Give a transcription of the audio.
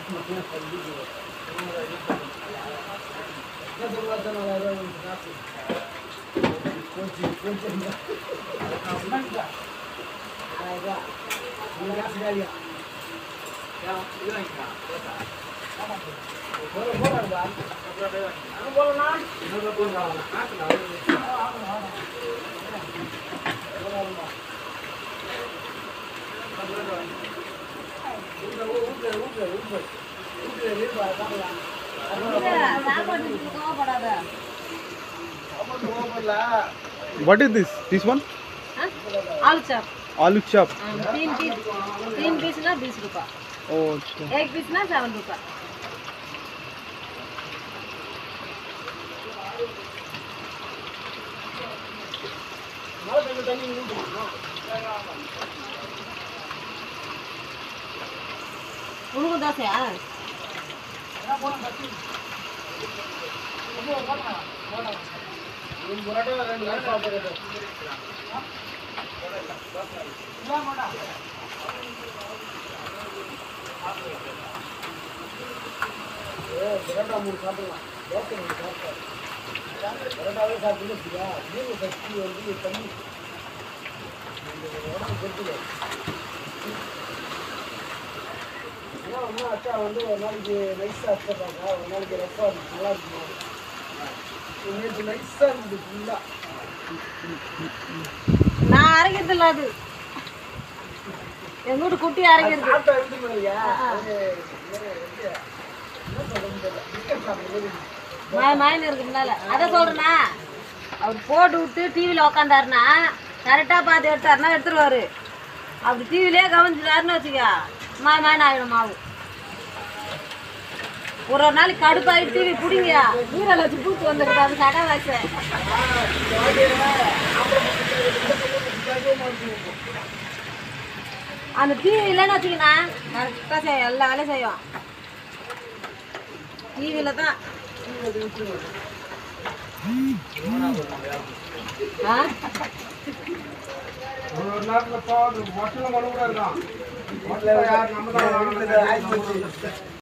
சாப்பாட்டுக்கு கோவப்படாத What is this? This one? Aloo chop Aloo chop. हाँ, तीन पीस तीन पीस ना बीस रुपया Oh, अच्छा. एक पीस ना सेवन रुपया उनको दस है हाँ? வந்து ஒரு நாளைக்கு நைஸாக வச்சுருக்காங்க ஒரு நாளைக்கு ரஃபாக இருக்கு நல்லா இருக்குமா நேற்று நைஸாக இருந்தது ஃபுல்லாக நான் அரைக்கிறது இல்லை அது எங்க வீட்டு குட்டி அரைக்கிறது சாப்பிட்டா எப்படி இல்லையா அது என்ன சொல்றது தெரியல பிஸ்கட் சாப்பிட்றது மய மயன் இருக்குனால அதை சொல்றேனா அவர் போட்டு விட்டு டிவியில் உக்காந்தாருன்னா கரெக்டாக பார்த்து எடுத்தாருன்னா எடுத்துருவாரு அப்படி டிவிலே கவனிச்சிட்டாருன்னு வச்சுக்க மய மயன் ஆகிடும் மாவு ஒரு ஒரு நாளைக்கு கடுப்பாகி டிவி பிடிங்க நீரில் வச்சு பூத்து வந்துருக்குது அது கடை வச்சு அந்த டிவி இல்லைன்னு வச்சுக்கண்ணா கரெக்டாக செய்யும் எல்லா வேலையும் செய்யும் டிவியில் தான் ஆ ஒரு ஒரு நேரத்தில் மொத்தம் மனு கூட இருக்கான் மொத்தம் யார் நம்ம தான்